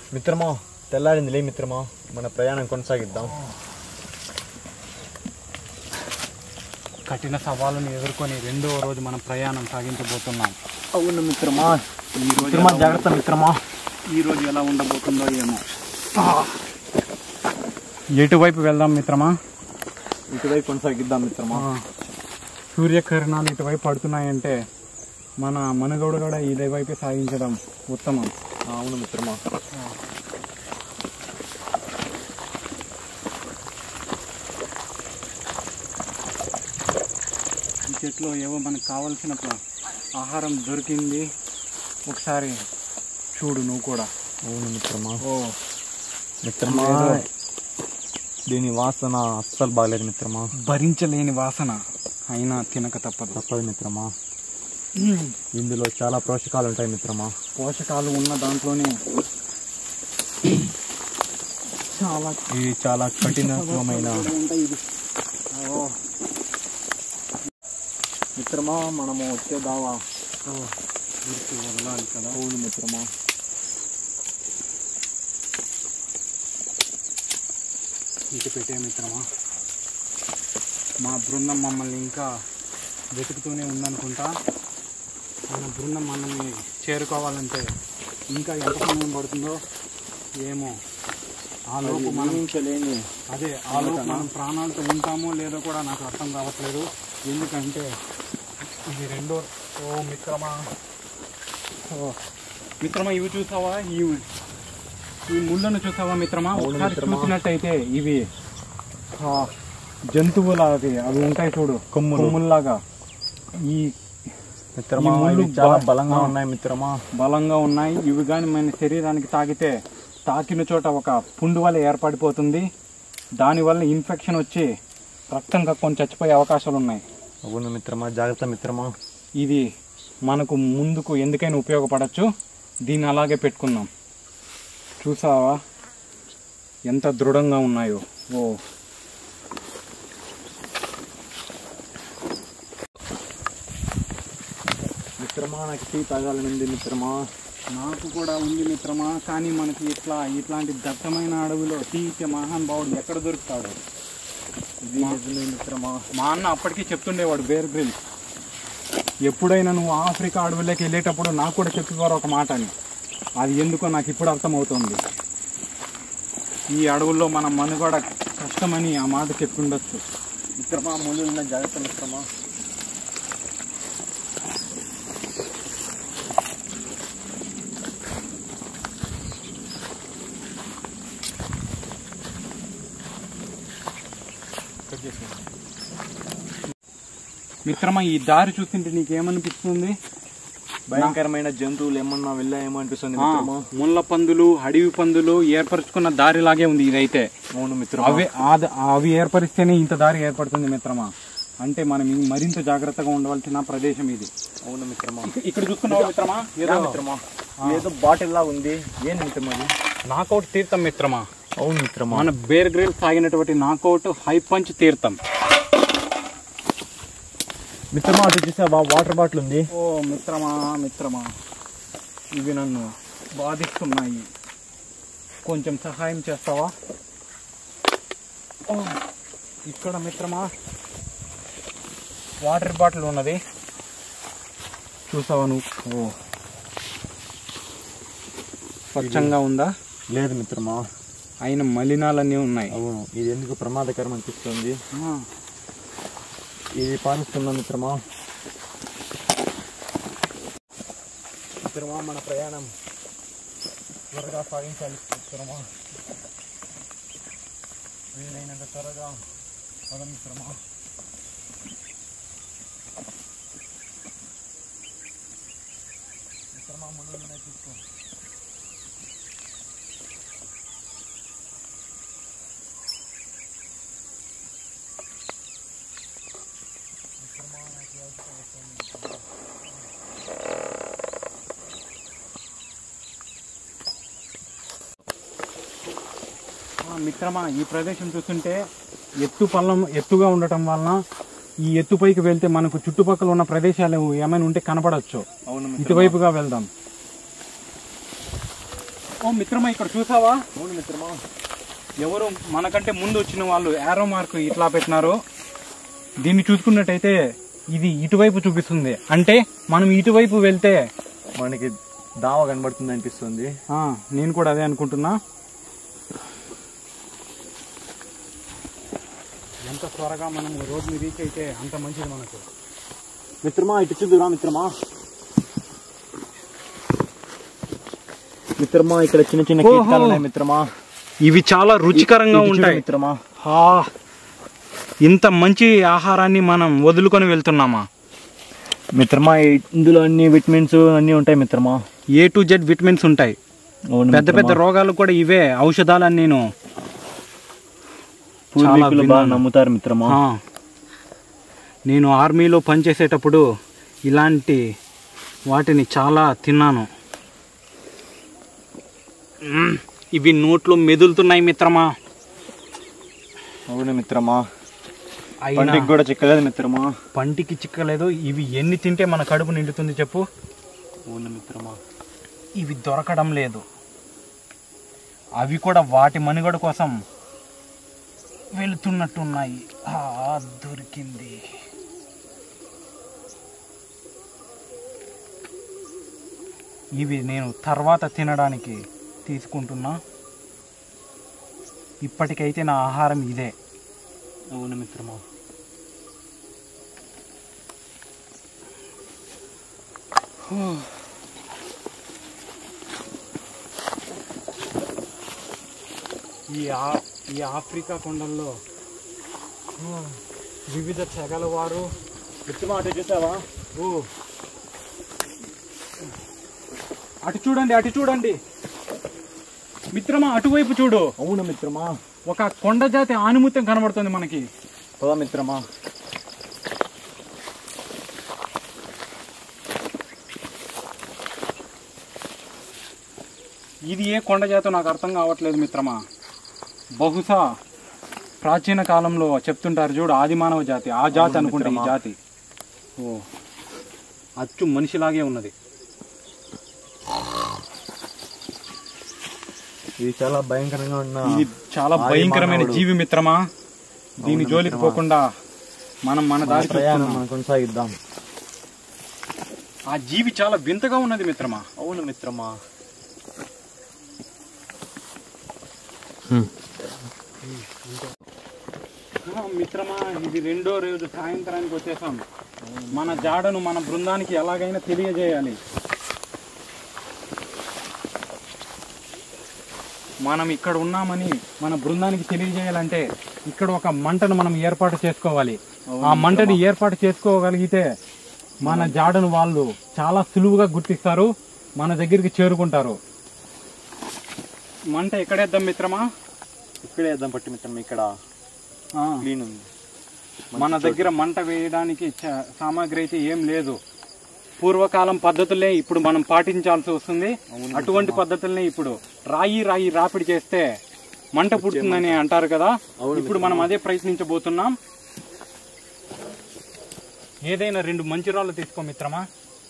మిత్రమా తెల్లారిందిలే మిత్రమా మన ప్రయాణం కొనసాగిద్దాం కఠిన సవాళ్ళను ఎదుర్కొని రెండవ రోజు మనం ప్రయాణం సాగించబోతున్నాం అవును మిత్రమా ఈ రోజు మిత్రమా ఎలా జాగ్రత్త మిత్రమా ఈ రోజు ఎలా ఉండబోతుందో ఏమో ఎటువైపు వెళ్దాం మిత్రమా ఇటువైపు కొనసాగిద్దాం మిత్రమా సూర్యకిరణాలు ఇటువైపు పడుతున్నాయంటే మన మనుగడ కూడా ఇదే వైపే సాగించడం ఉత్తమం అవును మిత్రమా ఈ చెట్లో ఏవో మనకు కావలసిన ప్ర- ఆహారం దొరికింది ఒకసారి చూడు నువ్వు కూడా అవును మిత్రమా ఓ మిత్రమా ఏదో. దీని వాసన అస్సలు బాగలేదు మిత్రమా భరించలేని వాసన అయినా తినక తప్పదు తప్పదు మిత్రమా ఇందులో చాలా పోషకాలు ఉంటాయి మిత్రమా పోషకాలు ఉన్న దాంట్లోనే చాలా ఇది చాలా కఠినమైన ఉంటాయి ఇది ఓ మిత్రమా మనము వచ్చే దావా ఊరికి వెళ్ళాలి కదా అవును మిత్రమా ఇంటి పెట్టే మిత్రమా మా బృందం మమ్మల్ని ఇంకా వెతుకుతూనే ఉందనుకుంటా మన బృందం మనల్ని చేరుకోవాలంటే ఇంకా ఎంత సమయం పడుతుందో ఏమో ఆ లోపు మనం ఊహించలేని అదే ఆ లోపు మనం ప్రాణాలతో ఉంటామో లేదో కూడా నాకు అర్థం కావట్లేదు ఎందుకంటే ఇది రెండో ఓ మిత్రమా ఓ మిత్రమా ఇవి చూసావా ఈ ఈ ముళ్ళను చూసావా మిత్రమా అవును ఒకసారి మిత్రమా. చూసినట్టయితే ఇవి ఆ, జంతువుల అవి అవి ఉంటాయి చూడు కొమ్ములు. కొమ్ముల్లాగా ఈ మిత్రమా ఈ ముళ్ళు ఇవి చాలా బా- బలంగా ఆ. ఉన్నాయి మిత్రమా బలంగా ఉన్నాయి ఇవి కానీ మన శరీరానికి తాకితే తాకిన చోట ఒక పుండు వల్ల ఏర్పడిపోతుంది దానివల్ల ఇన్ఫెక్షన్ వచ్చి రక్తం కక్కొని చచ్చిపోయే అవకాశాలు ఉన్నాయి అవును మిత్రమా జాగ్రత్త మిత్రమా ఇది మనకు ముందుకు ఎందుకైనా ఉపయోగపడచ్చు దీన్ని అలాగే పెట్టుకుందాం చూసావా ఎంత దృఢంగా ఉన్నాయో ఓ మిత్రమా నాకు టీ తాగాలని ఉంది మిత్రమా నాకు కూడా ఉంది మిత్రమా కానీ మనకి ఇట్లా ఇట్లాంటి దట్టమైన అడవిలో టీ ఇచ్చే మహానుభావుడు ఎక్కడ దొరుకుతాడు ఇది నిజమే మిత్రమా మా అన్న అప్పటికీ చెప్తుండేవాడు బేర్ గ్రిల్ ఎప్పుడైనా నువ్వు ఆఫ్రికా అడవుల్లోకి వెళ్ళేటప్పుడు నాకు కూడా చెప్పేవారు ఒక మాట అని అది ఎందుకో నాకు ఇప్పుడు అర్థమవుతుంది ఈ అడవుల్లో మన మనుగడ కష్టమని ఆ మాట చెప్తుండొచ్చు మిత్రమా ముళ్ళు ఉన్న జాగ్రత్త మిత్రమా మిత్రమా ఈ దారి చూస్తుంటే నీకేమనిపిస్తుంది భయంకరమైన జంతువులు ఏమన్నా వెళ్ళాయేమో అనిపిస్తుంది ఆ, మిత్రమా ముళ్ళ పందులు అడవి పందులు ఏర్పరచుకున్న దారిలాగే ఉంది ఇదైతే అవును మిత్రమా అవే ఆద- అవి ఏర్పరిస్తేనే ఇంత దారి ఏర్పడుతుంది మిత్రమా అంటే మనం ఇం- మరింత జాగ్రత్తగా ఉండవలసిన ప్రదేశం ఇది అవును మిత్రమా ఇక్కడ చూసుకున్నావా మిత్రమా ఏదో మిత్రమా ఏదో బాటిల్ లా ఉంది ఏం మిత్రమా ఇది? నాకౌట్ తీర్థం మిత్రమా అవును మిత్రమా మన బేర్ గ్రిల్ సాగినటువంటి నాకౌట్ హై పంచ్ తీర్థం మిత్రమా అటు చూసావా వాటర్ బాటిల్ ఉంది ఓ మిత్రమా మిత్రమా ఇవి నన్ను బాధిస్తున్నాయి కొంచెం సహాయం చేస్తావా ఓ, ఇక్కడ మిత్రమా వాటర్ బాటిల్ ఉన్నది చూసావా నువ్వు ఓ స్వచ్ఛంగా ఉందా లేదు మిత్రమా అయిన మలినాలన్నీ ఉన్నాయి అవును ఇది ఎందుకు ప్రమాదకరం అనిపిస్తుంది ఆ, ఇది పాలిస్తున్నా మిత్రమా మిత్రమా మన ప్రయాణం త్వరగా సాగించాలి మిత్రమా వీలైనంత త్వరగా పద మిత్రమా మిత్రమా ముందు తీసుకో ఆ, మిత్రమా ఈ ప్రదేశం చూస్తుంటే ఎత్తు పల్లం ఎత్తుగా ఉండటం వలన ఈ ఎత్తుపైకి వెళ్తే మనకు చుట్టుపక్కల ఉన్న ప్రదేశాలు ఏమైనా ఉంటే కనపడవచ్చు అవును ఇటువైపుగా వెళ్దాం ఓ మిత్రమా ఇక్కడ చూసావా అవును మిత్రమా ఎవరు మనకంటే ముందు వచ్చిన వాళ్ళు యారో మార్క్ ఇట్లా పెట్టినారు దీన్ని చూసుకున్నట్టయితే ఇది ఇటువైపు చూపిస్తుంది అంటే మనం ఇటువైపు వెళ్తే మనకి దావ కనబడుతుంది అనిపిస్తుంది ఆ, నేను కూడా అదే అనుకుంటున్నా ఎంత త్వరగా మనం రోడ్ని రీచ్ అయితే అంత మంచిది మనకు మిత్రమా ఇటు చూద్దురా మిత్రమా మిత్రమా ఇక్కడ చిన్న చిన్న ఓహో. కీటకాలు ఉన్నాయి మిత్రమా ఇవి చాలా రుచికరంగా ఇటు చూడు ఉంటాయి మిత్రమా ఆ, ఇంత మంచి ఆహారాన్ని మనం వదులుకొని వెళ్తున్నామా మిత్రమా ఇందులో అన్ని విటమిన్స్ అన్ని ఉంటాయి మిత్రమా ఏ టు జెడ్ విటమిన్స్ ఉంటాయి అవును పెద్ద పెద్ద మిత్రమా. రోగాలు కూడా ఇవే ఔషధాలని నేను పూర్వీకులు బాగా విన్నాను. నమ్ముతారు మిత్రమా ఆ. నేను ఆర్మీలో పనిచేసేటప్పుడు ఇలాంటి వాటిని చాలా తిన్నాను మ్మ్. ఇవి నోట్లో మెదులుతున్నాయి మిత్రమా అవును మిత్రమా అయినా పంటికి కూడా చిక్కలేదు మిత్రమా పంటికి చిక్కలేదు ఇవి ఎన్ని తింటే మన కడుపు నిండుతుంది చెప్పు అవును మిత్రమా ఇవి దొరకడం లేదు అవి కూడా వాటి మనుగడ కోసం వెళుతున్నట్టున్నాయి ఆ, దొరికింది ఇవి నేను తర్వాత తినడానికి తీసుకుంటున్నా ఇప్పటికైతే నా ఆహారం ఇదే అవును మిత్రమా ఈ ఆ ఈ ఆఫ్రికా కొండల్లో ఆ, వివిధ తెగల వారు మిత్రమా అటు చూసావా ఓ అటు చూడండి అటు చూడండి మిత్రమా అటువైపు చూడు అవును మిత్రమా ఒక కొండ జాతి ఆనుముత్యం కనబడుతుంది మనకి పదా మిత్రమా ఇది ఏ కొండ జాతో నాకు అర్థం కావట్లేదు మిత్రమా బహుశా ప్రాచీన కాలంలో చెప్తుంటారు చూడు ఆది మానవ జాతి ఆ జాతి అవును అనుకుంటా ఈ మిత్రమా. జాతి ఓ అచ్చు మనిషిలాగే ఉన్నది ఇది చాలా భయంకరంగా ఉన్న ఇది చాలా ఆది భయంకరమైన మానవుడు. జీవి మిత్రమా దీని అవును జోలికి మిత్రమా. పోకుండా మనం మన మన దారి ప్రయాణం చూస్తున్నాం. మనం కొనసాగిద్దాం ఆ జీవి చాలా వింతగా ఉన్నది మిత్రమా అవును మిత్రమా ఆ, మిత్రమా ఇది రెండో రోజు సాయంత్రానికి వచ్చేసాం మన జాడను మన బృందానికి ఎలాగైనా తెలియజేయాలి మనం ఇక్కడ ఉన్నామని మన బృందానికి తెలియజేయాలంటే ఇక్కడ ఒక మంటను మనం ఏర్పాటు చేసుకోవాలి ఆ మంటని ఏర్పాటు చేసుకోగలిగితే మన జాడను వాళ్ళు చాలా సులువుగా గుర్తిస్తారు మన దగ్గరికి చేరుకుంటారు మంట ఎక్కడేద్దాం మిత్రమా ఇక్కడే వేద్దాం పట్టి మిత్రమా ఇక్కడ ఆ. క్లీన్ ఉంది మన దగ్గర మంట వేయడానికి చ- సామాగ్రి అయితే ఏం లేదు పూర్వకాలం పద్ధతులే ఇప్పుడు మనం పాటించాల్సి వస్తుంది అవును అటువంటి పద్ధతుల్ని ఇప్పుడు రాయి రాయి రాపిడి చేస్తే మంట పుడుతుందని అంటారు కదా అవును ఇప్పుడు మనం అదే ప్రయత్నించబోతున్నాం ఏదైనా రెండు మంచి రాళ్ళు తీసుకో మిత్రమా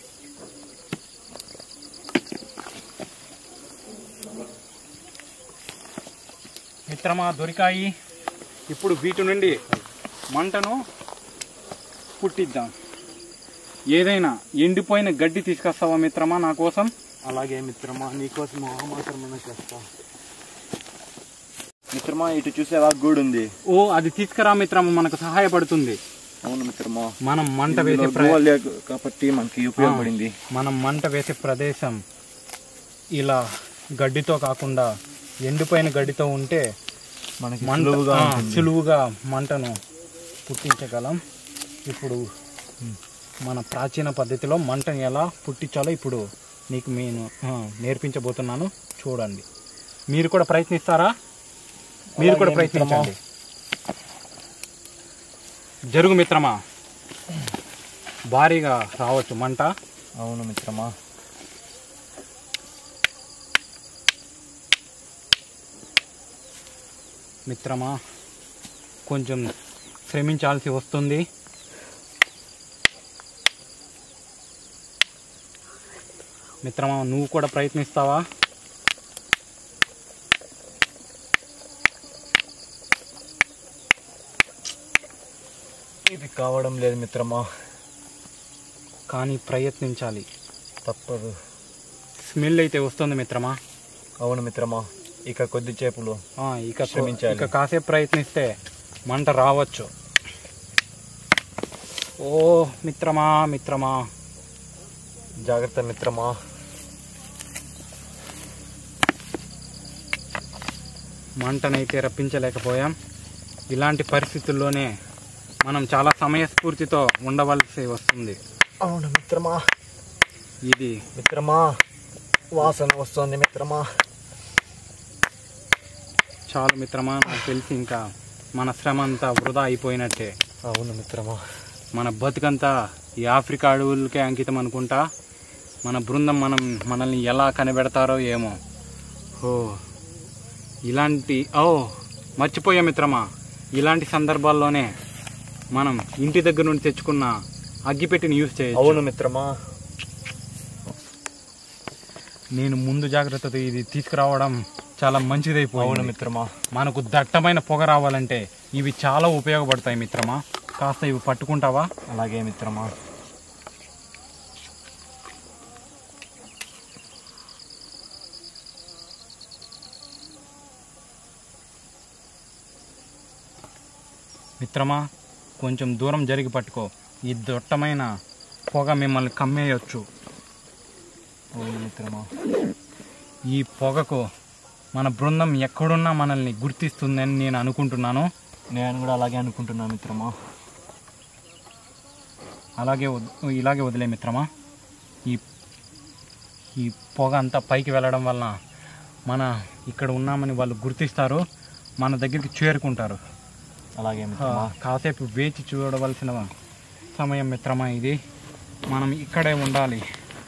మిత్రమా దొరికాయి ఇప్పుడు వీటి నుండి మంటను పుట్టిద్దాం ఏదైనా ఎండిపోయిన గడ్డి తీసుకొస్తావా మిత్రమా నా కోసం అలాగే మిత్రమా నీకోసం ఆ మాత్రమే చేస్తా మిత్రమా ఇటు చూసేవా గూడు ఉంది ఓ అది తీసుకురా మిత్రమా మనకు సహాయపడుతుంది అవును మిత్రమా మనం మంట ఇందులో వేసే ప్ర- గువ్వ లేక కాబట్టి మనకి ఉపయోగపడింది మనం మంట వేసే ప్రదేశం ఇలా గడ్డితో కాకుండా ఎండిపోయిన గడ్డితో ఉంటే మనకి మంట సులువుగా ఆ, ఉంటుంది. సులువుగా మంటను పుట్టించగలం ఇప్పుడు మన ప్రాచీన పద్ధతిలో మంటను ఎలా పుట్టించాలో ఇప్పుడు మీకు నేను ఆ, నేర్పించబోతున్నాను చూడండి మీరు కూడా ప్రయత్నిస్తారా మీరు కూడా అలాగే మిత్రమా. ప్రయత్నించండి జరుగు మిత్రమా భారీగా రావచ్చు మంట అవును మిత్రమా మిత్రమా కొంచెం శ్రమించాల్సి వస్తుంది మిత్రమా నువ్వు కూడా ప్రయత్నిస్తావా కావడం లేదు మిత్రమా కానీ ప్రయత్నించాలి తప్పదు స్మెల్ అయితే వస్తుంది మిత్రమా అవును మిత్రమా ఇక కొద్ది చేపులు ఆ, ఇక కొ- శ్రమించాలి. ఇక కాసేపు ప్రయత్నిస్తే మంట రావచ్చు ఓ మిత్రమా మిత్రమా జాగ్రత్త మిత్రమా మంటనైతే రప్పించలేకపోయాం ఇలాంటి పరిస్థితుల్లోనే మనం చాలా సమయస్ఫూర్తితో ఉండవలసి వస్తుంది అవును మిత్రమా ఇది మిత్రమా వాసన వస్తుంది మిత్రమా చాలు మిత్రమా నాకు తెలిసి ఇంకా మన శ్రమ అంతా వృధా అయిపోయినట్టే అవును మిత్రమా మన బతుకంతా ఈ ఆఫ్రికా అడవులకే అంకితం అనుకుంటా మన బృందం మనం మనల్ని ఎలా కనిపెడతారో ఏమో ఓ ఇలాంటి ఓ మర్చిపోయా మిత్రమా ఇలాంటి సందర్భాల్లోనే మనం ఇంటి దగ్గర నుండి తెచ్చుకున్న అగ్గిపెట్టిని యూజ్ చేయొచ్చు అవును మిత్రమా నేను ముందు జాగ్రత్తతో ఇది తీసుకురావడం చాలా అవును మంచిదైపోయింది మిత్రమా మనకు దట్టమైన పొగ రావాలంటే ఇవి చాలా ఉపయోగపడతాయి మిత్రమా కాస్త ఇవి పట్టుకుంటావా అలాగే మిత్రమా మిత్రమా కొంచెం దూరం జరిగి పట్టుకో ఈ దొట్టమైన పొగ మిమ్మల్ని కమ్మేయొచ్చు అవును మిత్రమా ఈ పొగకు మన బృందం ఎక్కడున్నా మనల్ని గుర్తిస్తుందని నేను అనుకుంటున్నాను నేను కూడా అలాగే అనుకుంటున్నా మిత్రమా అలాగే వద్- ఇలాగే వదిలే మిత్రమా ఈ ఈ పొగ అంతా పైకి వెళ్ళడం వలన మన ఇక్కడ ఉన్నామని వాళ్ళు గుర్తిస్తారు మన దగ్గరికి చేరుకుంటారు అలాగే ఆ, మిత్రమా కాసేపు వేచి చూడవలసిన సమయం మిత్రమా ఇది మనం ఇక్కడే ఉండాలి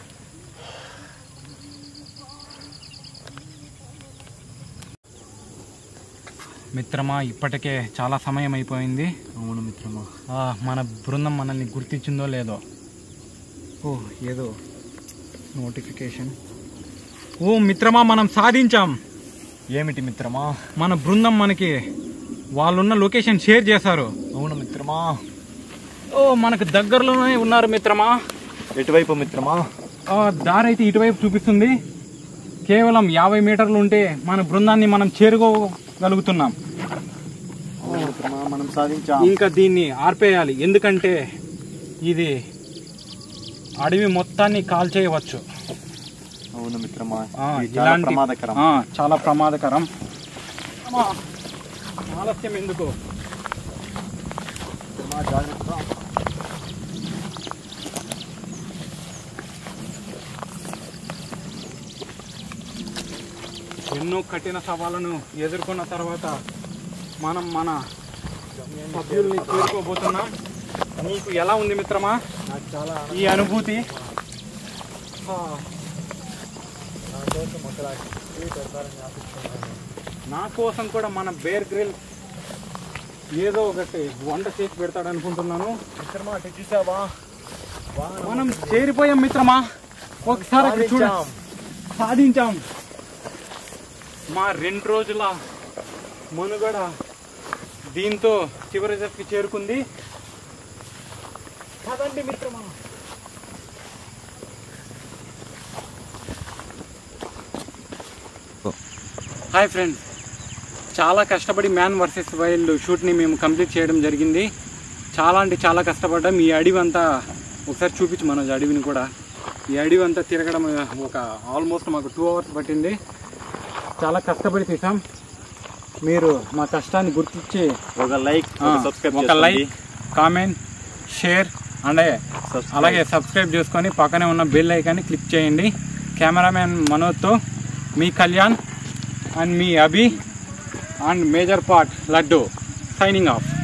మిత్రమా ఇప్పటికే చాలా సమయం అయిపోయింది అవును మిత్రమా ఆ, మన బృందం మనల్ని గుర్తించిందో లేదో ఓ ఏదో నోటిఫికేషన్ ఓ మిత్రమా మనం సాధించాం ఏమిటి మిత్రమా మన బృందం మనకి వాళ్ళున్న లొకేషన్ షేర్ చేశారు అవును మిత్రమా ఓ మనకు దగ్గరలోనే ఉన్నారు మిత్రమా ఎటువైపు మిత్రమా ఆ, దారి అయితే ఇటువైపు చూపిస్తుంది కేవలం యాభై మీటర్లు ఉంటే మన బృందాన్ని మనం చేరుకోగలుగుతున్నాం అవును మిత్రమా మనం సాధించాం ఇంకా దీన్ని ఆర్పేయాలి ఎందుకంటే ఇది అడవి మొత్తాన్ని కాల్చేయవచ్చు అవును మిత్రమా ఆ, ఇది చాలా ఇలాంటి ప్రమాదకరం ఆ, చాలా ప్రమాదకరం అమ్మా, ఆలస్యం ఎందుకు మిత్రమా, జాగ్రత్త ఎన్నో కఠిన సవాళ్ళను ఎదుర్కొన్న తర్వాత మనం మన సభ్యుల్ని చేరుకోబోతున్నాం నీకు ఎలా ఉంది మిత్రమా నాకు చాలా ఈ అనుభూతి నా కోసం ఒక ట్వీట్ పెడతారని ఆశిస్తున్నాను నా కోసం కూడా మన బేర్ గ్రిల్ ఏదో ఒకటి వంట చేసి పెడతాడు అనుకుంటున్నాను మిత్రమా అటు చూసావా వాహనం మనం చేరిపోయాం మిత్రమా ఒకసారి అక్కడ చూడ సాధించాం. సాధించాం మా రెండు రోజుల మనుగడ దీంతో చివరి దశకి చేరుకుంది పదండి మిత్రమా హాయ్ ఫ్రెండ్స్ చాలా కష్టపడి మ్యాన్ వర్సెస్ వైల్డ్ షూట్ని మేము కంప్లీట్ చేయడం జరిగింది చాలా అంటే చాలా కష్టపడ్డాం ఈ అడవి అంతా ఒకసారి చూపించు మనోజ్ అడవిని కూడా ఈ అడవి అంతా తిరగడం ఒక ఆల్మోస్ట్ మాకు టూ అవర్స్ పట్టింది చాలా కష్టపడి తీసాం మీరు మా కష్టాన్ని గుర్తించి ఒక లైక్ ఆ, సబ్స్క్రైబ్ ఒక like comment share and Subscribe. అలాగే సబ్స్క్రైబ్ చేసుకొని పక్కనే ఉన్న బెల్ ఐకాన్ని క్లిక్ చేయండి కెమెరామ్యాన్ మనోజ్తో మీ కళ్యాణ్ అండ్ మీ Abhi and major part laddu signing of